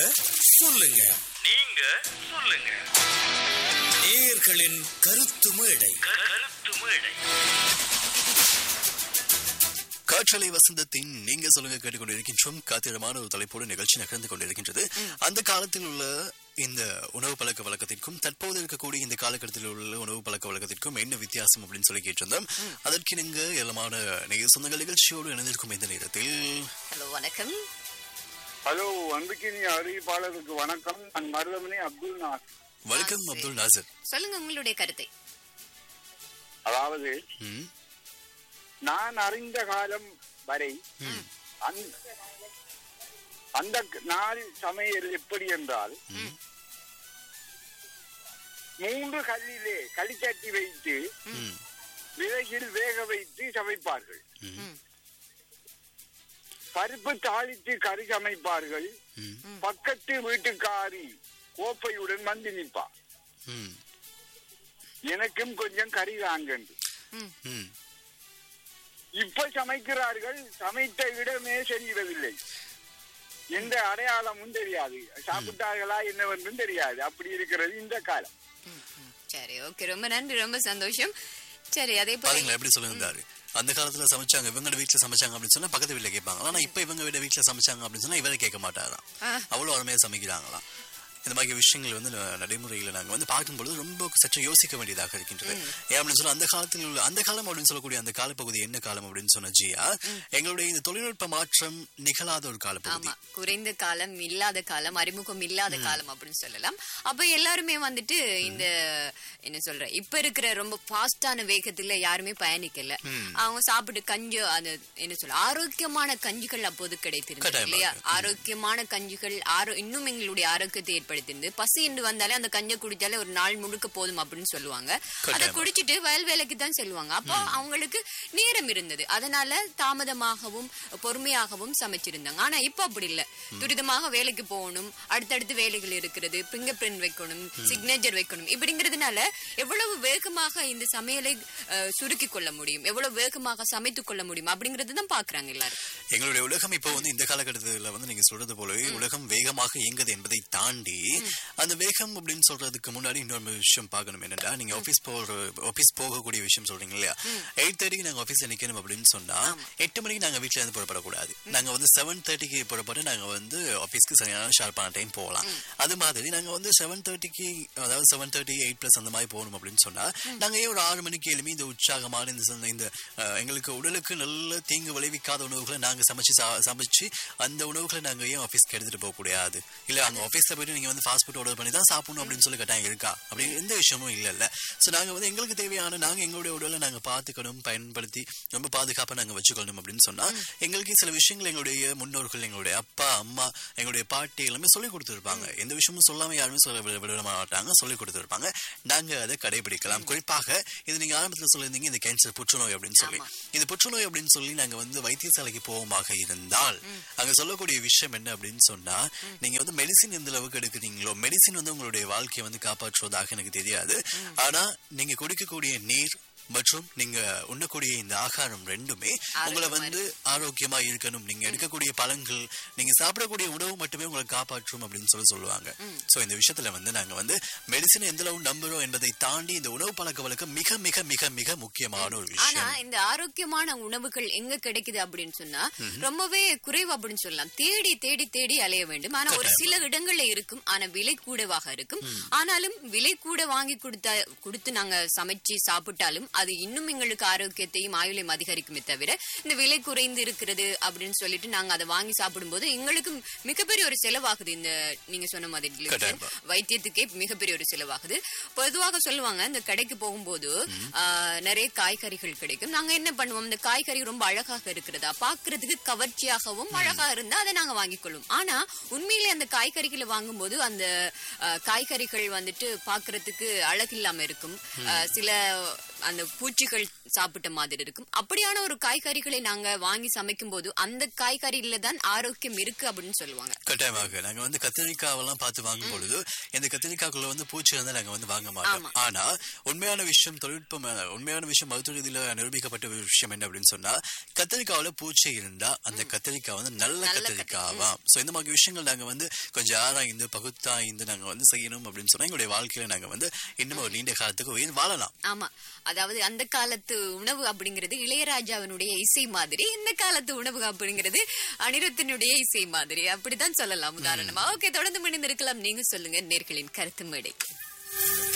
சொல்லுங்க நீங்க சொல்லுங்க நேயர்களின் கருத்து மேடை கருத்து மேடை காற்றலை வசந்தத்தின் நீங்க சொல்லுங்க கேட்டுக்கொண்டிருக்கின்றோம் காத்திரமான ஒரு தலைப்போடு நிகழ்ச்சி நகர்ந்து கொண்டிருக்கின்றது அந்த காலத்தில் உள்ள இந்த உணவு பழக்க வழக்கத்திற்கும் தற்போது இருக்கக்கூடிய இந்த காலகட்டத்தில் உள்ள உணவு பழக்க வழக்கத்திற்கும் என்ன வித்தியாசம் அப்படின்னு சொல்லி கேட்டிருந்தோம் அதற்கு நீங்க ஏலமான நீங்க சொந்த நிகழ்ச்சியோடு இணைந்திருக்கும் இந்த நேரத்தில் ஹலோ வணக்கம் ஹலோ அன்புக்கினி அறிவிப்பாளருக்கு வணக்கம் நான் மருதமணி அப்துல் நாஸ் வணக்கம் அப்துல் நாசர் சொல்லுங்க உங்களுடைய கருத்தை அதாவது ம், நான் அறிந்த காலம் வரை ம், அந்த அந்த நாள் சமையல் எப்படி என்றால் ம், மூன்று கல்லிலே களிச்சட்டி வைத்து ம், விறகில் வேக வைத்து சமைப்பார்கள் ம், பருப்பு தாளித்து கறி சமைப்பார்கள் ம், பக்கத்து வீட்டுக்காரி கோப்பையுடன் வந்து நிற்பார் ம், எனக்கும் கொஞ்சம் கறி வாங்கண்டு ம். இப்ப சமைக்கிறார்கள் சமைத்த இடமே தெரிகிறதில்லை எந்த அடையாளமும் தெரியாது சாப்பிட்டார்களா என்னவென்றும் தெரியாது அப்படி இருக்கிறது இந்த காலம் சரி ஓகே ரொம்ப நன்றி ரொம்ப சந்தோஷம் சரி அதே போல பாருங்களேன் எப்படி சொல்லியிருந்தாரு அந்த காலத்துல சமைச்சாங்க இவங்க வீட்டுல சமைச்சாங்க அப்படின்னு சொன்னா பக்கத்து வீட்டுல கேட்பாங்க ஆனா இப்ப இவங்க வீட வீட்டுல சமைச்சாங்க அப்படின்னு சொன்னா இவரை கேட்க மாட்டாராம் ஆ. அவ்வளவு அருமையா சமைக்கிறாங்களாம் இந்த மாதிரி விஷயங்கள் வந்து ந- நடைமுறையில நாங்க வந்து பார்க்கும்பொழுது ரொம்ப சற்று யோசிக்க வேண்டியதாக இருக்கின்றது ஏன் அப்படின்னு சொன்னா அந்த காலத்தில் உள்ள அந்த காலம் அப்படின்னு சொல்லக்கூடிய அந்த காலப்பகுதி என்ன காலம் அப்படின்னு சொன்ன ஜியா எங்களுடைய இந்த தொழில்நுட்ப மாற்றம் நிகழாத ஒரு காலப்பகுதி ஆமா குறைந்த காலம் இல்லாத காலம் அறிமுகம் இல்லாத காலம் அப்படின்னு சொல்லலாம் அப்ப எல்லாருமே வந்துட்டு இந்த என்ன சொல்ற இப்ப இருக்கிற ரொம்ப ஃபாஸ்டான வேகத்துல யாருமே பயணிக்கல அவங்க சாப்பிட்டு கஞ்சி அது என்ன சொல்ல ஆரோக்கியமான கஞ்சிகள் அப்போது கிடைத்திருந்தது கட்டாயமா இல்லையா இருக்கு. ஆரோக்கியமான கஞ்சிகள் ஆரோ இன்னும் எங்களுடைய ஆரோக்கியத்தை ஏற்படுத்தியிருந்து பசி என்று வந்தாலே அந்த கஞ்சை குடிச்சாலே ஒரு நாள் முழுக்க போதும் அப்படின்னு சொல்லுவாங்க அதை கட்டாயமா. குடிச்சிட்டு வயல் வேலைக்கு தான் செல்வாங்க அப்போ அவங்களுக்கு நேரம் இருந்தது அதனால தாமதமாகவும் பொறுமையாகவும் சமைச்சிருந்தாங்க ஆனா இப்ப அப்படி இல்ல துரிதமாக வேலைக்கு போகணும் அடுத்தடுத்து வேலைகள் இருக்கிறது பிங்கர் பிரிண்ட் வைக்கணும் சிக்னேச்சர் வைக்கணும் இப்படிங்கிறதுனால எவ்வளவு வேகமாக இந்த சமையலை அஹ், சுருக்கிக் கொள்ள முடியும் எவ்வளவு வேகமாக சமைத்துக் கொள்ள முடியும் அப்படிங்கறது தான் பாக்குறாங்க எல்லாரும் எங்களுடைய உலகம் இப்போ வந்து இந்த காலகட்டத்துல வந்து நீங்க சொல்றது போலவே உலகம் வேகமாக இயங்குது என்பதை தாண்டி அந்த வேகம் அப்படின்னு சொல்றதுக்கு முன்னாடி இன்னொரு விஷயம் பார்க்கணும் என்னடா நீங்க ஆபீஸ் போற ஆபீஸ் போகக்கூடிய விஷயம் சொல்றீங்க இல்லையா எயிட் தேர்ட்டிக்கு நாங்க ஆபீஸ் நிக்கணும் அப்படின்னு சொன்னா எட்டு மணிக்கு நாங்க வீட்ல இருந்து புறப்படக்கூடாது நாங்க வந்து செவன் தேர்ட்டிக்கு புறப்பட்டு நாங்க வந்து ஆபீஸ்க்கு சரியான ஷார்ப்பான டைம் போகலாம் அது மாதிரி நாங்க வந்து செவன் தேர்ட்டிக்கு அதாவது செவன் தேர்ட்டி எயிட் பிளஸ் அந்த மாதிரி போகணும் அப்படின்னு சொன்னா நாங்க ஏன் ஒரு ஆறு மணிக்கு எழுப்பி இந்த உற்சாகமான இந்த சொன்ன இந்த அஹ், எங்களுக்கு உடலுக்கு நல்ல தீங்கு விளைவிக்காத உணவுகளை நாங்க சமைச்சு சா- சமைச்சு அந்த உணவுகளை நாங்க ஏன் ஆபீஸ்க்கு எடுத்துட்டு போக கூடாது இல்ல அங்க ஆபீஸ்ல போயிட்டு நீங்க வந்து ஃபாஸ்ட் ஃபுட் ஆர்டர் பண்ணி தான் சாப்பிடணும் அப்படின்னு சொல்லி கட்டாயம் இருக்கா அப்படி எந்த விஷயமும் இல்ல இல்ல சோ நாங்க வந்து எங்களுக்கு தேவையான நாங்க எங்களுடைய உடலை நாங்க பாத்துக்கணும் பயன்படுத்தி ரொம்ப பாதுகாப்பா நாங்க வச்சுக்கணும் அப்படின்னு சொன்னா எங்களுக்கு சில விஷயங்கள் எங்களுடைய முன்னோர்கள் எங்களுடைய அப்பா அம்மா எங்களுடைய பாட்டி எல்லாமே சொல்லி கொடுத்துருப்பாங்க எந்த விஷயமும் சொல்லாம யாருமே சொல்ல விட விட மாட்டாங்க சொல்லி கொடுத்துருப்பாங்க நாங்க அதை கடைபிடிக்கலாம் குறிப்பாக இது நீங்க ஆரம்பத்துல சொல்லியிருந்தீங்க இந்த கேன்சர் புற்றுநோய் அப்படின்னு சொல்லி இந்த புற்றுநோய் அப்படின்னு சொல்லி நாங்க வந்து வைத்தியசாலைக்கு போவோமாக இருந்தால் அங்க சொல்லக்கூடிய விஷயம் என்ன அப்படின்னு சொன்னா நீங்க வந்து மெடிசின் எந்த அளவுக்கு எடுக்கிறீங்களோ மெடிசின் வந்து உங்களுடைய வாழ்க்கையை வந்து காப்பாற்றுவதாக எனக்கு தெரியாது ஆனா நீங்க குடிக்கக்கூடிய நீர் மற்றும் நீங்க உண்ணக்கூடிய இந்த ஆகாரம் ரெண்டுமே உங்களை வந்து ஆரோக்கியமா இருக்கணும் நீங்க எடுக்கக்கூடிய பழங்கள் நீங்க சாப்பிடக்கூடிய உணவு மட்டுமே உங்களை காப்பாற்றும் அப்படின்னு சொல்லி சொல்லுவாங்க சோ இந்த விஷயத்துல வந்து நாங்க வந்து மெடிசின் எந்த அளவு நம்புறோம் என்பதை தாண்டி இந்த உணவு பழக்க வழக்கம் மிக மிக மிக மிக முக்கியமான ஒரு ஆனா விஷயம் இந்த ஆரோக்கியமான உணவுகள் எங்க கிடைக்குது அப்படின்னு சொன்னா ரொம்பவே குறைவு அப்படின்னு சொல்லலாம் தேடி தேடி தேடி அலைய வேண்டும் ஆனா ஒரு சில இடங்கள்ல இருக்கும் ஆனா விலை கூடவாக இருக்கும் ஆனாலும் விலை கூட வாங்கி கொடுத்த கொடுத்து நாங்க சமைச்சு சாப்பிட்டாலும் அது இன்னும் எங்களுக்கு ஆரோக்கியத்தையும் ஆயுளையும் அதிகரிக்குமே தவிர இந்த விலை குறைந்து இருக்கிறது அப்படின்னு சொல்லிட்டு நாங்க அதை வாங்கி சாப்பிடும்போது எங்களுக்கு மிகப்பெரிய ஒரு செலவாகுது இந்த நீங்க சொன்ன மாதிரி கட்டாயமா. வைத்தியத்துக்கே மிகப்பெரிய ஒரு செலவாகுது பொதுவாக சொல்லுவாங்க இந்த கடைக்கு போகும்போது ஆ, நிறைய காய்கறிகள் கிடைக்கும் நாங்க என்ன பண்ணுவோம் இந்த காய்கறி ரொம்ப அழகாக இருக்கிறதா பாக்குறதுக்கு கவர்ச்சியாகவும் அழகா இருந்தா அதை நாங்க வாங்கிக் கொள்வோம் ஆனா உண்மையிலே அந்த காய்கறிகளை வாங்கும்போது அந்த ஆ, காய்கறிகள் வந்துட்டு பாக்குறதுக்கு அழகில்லாம இருக்கும் ஆ, சில அந்த அந்த பூச்சிகள் சாப்பிட்ட மாதிரி இருக்கும் அப்படியான ஒரு காய்கறிகளை நாங்க வாங்கி சமைக்கும் போது அந்த காய்கறியில தான் ஆரோக்கியம் இருக்கு அப்படின்னு சொல்லுவாங்க கட்டாயமாக நாங்க வந்து கத்திரிக்காவெல்லாம் பார்த்து வாங்கும் பொழுது இந்த கத்திரிக்காய்க்குள்ள வந்து பூச்சி இருந்தா நாங்க வந்து வாங்க மாட்டோம் ஆமா. ஆனா உண்மையான விஷயம் தொழில்நுட்பம் அஹ், உண்மையான விஷயம் மருத்துவ ரீதியில நிரூபிக்கப்பட்ட ஒரு விஷயம் என்ன அப்படின்னு சொன்னா கத்திரிக்காவுல பூச்சி இருந்தா அந்த கத்திரிக்காய் வந்து நல்ல நல்ல கத்திரிக்காவா சோ இந்த மாதிரி விஷயங்கள் நாங்க வந்து கொஞ்சம் ஆராய்ந்து பகுத்தாய்ந்து நாங்க வந்து செய்யணும் அப்படின்னு சொன்னா எங்களுடைய வாழ்க்கையில நாங்க வந்து இன்னும் ஒரு நீண்ட காலத்துக்கு உயிர் வாழலாம் ஆமா அதாவது அந்த காலத்து உணவு அப்படிங்கிறது இளையராஜாவினுடைய இசை மாதிரி இந்த காலத்து உணவு அப்படிங்கிறது அனிருத்தினுடைய இசை மாதிரி அப்படித்தான் சொல்லலாம் உதாரணமா ஓகே தொடர்ந்து மணிந்திருக்கலாம் நீங்க சொல்லுங்க நேர்களின் கருத்து மேடை